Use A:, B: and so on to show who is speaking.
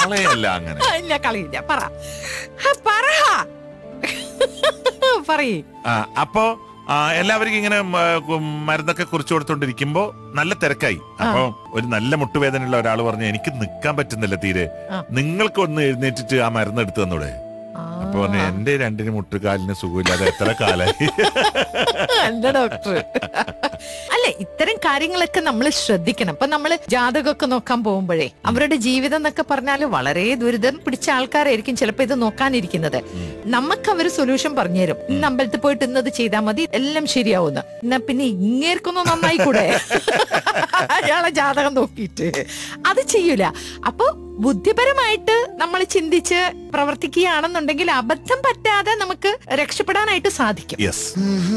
A: കളയല്ല അങ്ങനെ
B: ആ, ഇല്ല കളിയില്ല പറ ആ, പറ പറയേ
A: ആ, അപ്പോ ആ, എല്ലാവർക്കും ഇങ്ങനെ മ, കു- മരുന്നൊക്കെ കുറിച്ചു കൊടുത്തോണ്ടിരിക്കുമ്പോ നല്ല തിരക്കായി അപ്പൊ ഒരു നല്ല മുട്ടുവേദനയുള്ള ഒരാൾ പറഞ്ഞു എനിക്ക് നിൽക്കാൻ പറ്റുന്നില്ല തീരെ
B: ആ.
A: നിങ്ങൾക്ക് ഒന്ന് എഴുന്നേറ്റിട്ട് ആ മരുന്ന് എടുത്തു തന്നൂടെ അപ്പൊ പറഞ്ഞു എന്റെ രണ്ടിന് മുട്ടുകാലിന് സുഖമില്ലാതെ എത്ര കാലായി
B: അല്ല ഡോക്ടർ അല്ല ഇത്തരം കാര്യങ്ങളൊക്കെ നമ്മൾ ശ്രദ്ധിക്കണം ഇപ്പൊ നമ്മള് ജാതകമൊക്കെ നോക്കാൻ പോകുമ്പോഴേ അവരുടെ ജീവിതം എന്നൊക്കെ പറഞ്ഞാൽ വളരെ ദുരിതം പിടിച്ച ആൾക്കാരായിരിക്കും ചിലപ്പോ ഇത് നോക്കാനിരിക്കുന്നത് നമുക്ക് അവര് സൊല്യൂഷൻ പറഞ്ഞുതരും ഇന്ന് അമ്പലത്തിൽ പോയിട്ട് ഇന്നത് ചെയ്താൽ മതി എല്ലാം ശരിയാവുന്ന എന്നാ പിന്നെ ഇങ്ങേർക്കൊന്നും നന്നായി കൂടെ അയാളെ ജാതകം നോക്കിയിട്ട് അത് ചെയ്യൂല അപ്പൊ ബുദ്ധിപരമായിട്ട് നമ്മൾ ചിന്തിച്ച് പ്രവർത്തിക്കുകയാണെന്നുണ്ടെങ്കിൽ അബദ്ധം പറ്റാതെ നമുക്ക് രക്ഷപ്പെടാനായിട്ട് സാധിക്കും
A: യെസ്